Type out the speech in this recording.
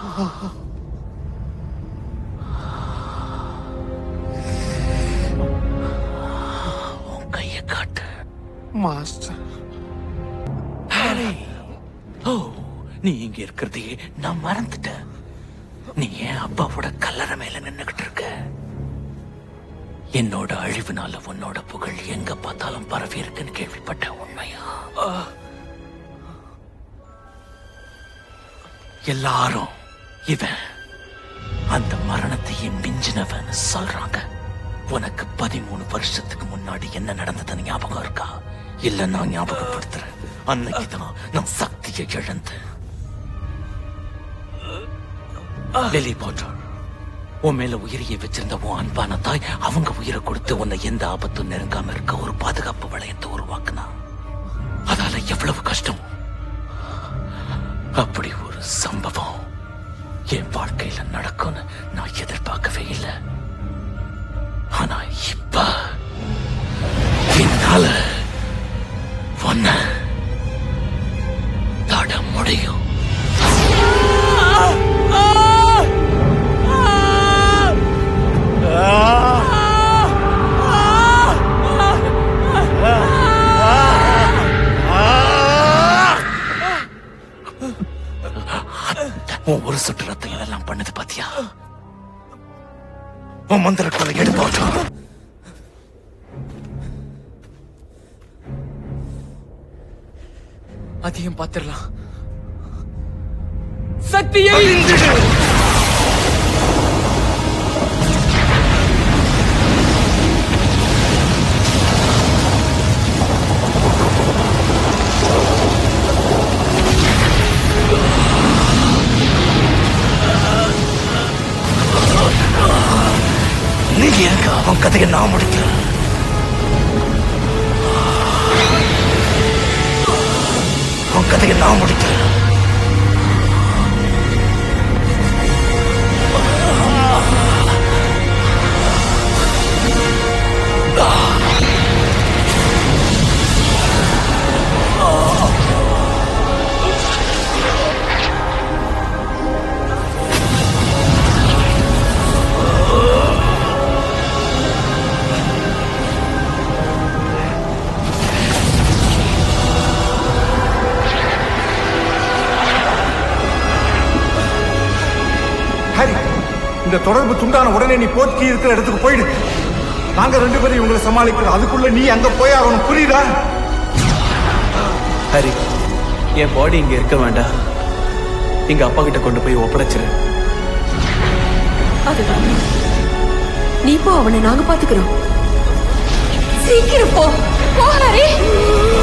உன் கைய காட்டு மாஸ்டர் ஹாரி ஓ நீ இங்க இருக்கிறதையே நான் மறந்துட்டேன் நீ ஏன் அப்பாவோட கல்லறை மேல நின்னுகிட்டு இருக்க என்னோட அழிவுனால உன்னோட புகழ் எங்க பார்த்தாலும் பரவி இருக்குன்னு கேள்விப்பட்ட உண்மையா எல்லாரும் இவன் அந்த மரணத்தையே மிஞ்சினவன் சொல்றாங்க உனக்கு பதிமூணு வருஷத்துக்கு முன்னாடி என்ன நடந்ததுன்னு ஞாபகம் இருக்கா இல்ல நான் ஞாபகப்படுத்துறேன் அன்னைக்குதான் நான் சக்தியை இழந்தேன் லிலி போட்டர் உன் மேல உயிரையை வச்சிருந்த உன் அன்பான தாய் அவங்க உயிரை கொடுத்து உன்னை எந்த ஆபத்தும் நெருங்காம இருக்க ஒரு பாதுகாப்பு வளையத்தை உருவாக்குனா அதால எவ்வளவு கஷ்டம் அப்படி ஒரு சம்பவம் என் வாழ்க்கையில நடக்கும்னு நான் எதிர்பார்க்கவே இல்லை ஆனா இப்ப என்னால ஒன்ன தட முடியும் உன் ஒரு சொட்டு ரத்தம் இதெல்லாம் பண்ணது பாத்தியா உன் மந்திரக்குள்ள எடுப்போட்டோம் அதையும் பார்த்திடலாம் சக்தியை நீ எங்க அவன் கதையை நான் முடிக்கிறேன் அவன் கதையை நான் முடிக்கிறேன் ஹரி இந்த தொடர்பு துண்டான உடனே நீ போர்க்கி இருக்கிற இடத்துக்கு போயிடு நாங்க ரெண்டு பேரும் இவங்களை சமாளிக்கிறோம் அதுக்குள்ள நீ அங்க போய் ஆகணும் புரியுதா ஹரி என் பாடி இங்க இருக்க வேண்டாம் எங்க அப்பா கிட்ட கொண்டு போய் ஒப்படைச்சிரு அதுதான் நீ போ அவனை நாங்க பாத்துக்கிறோம் சீக்கிரம் போ போ ஹரி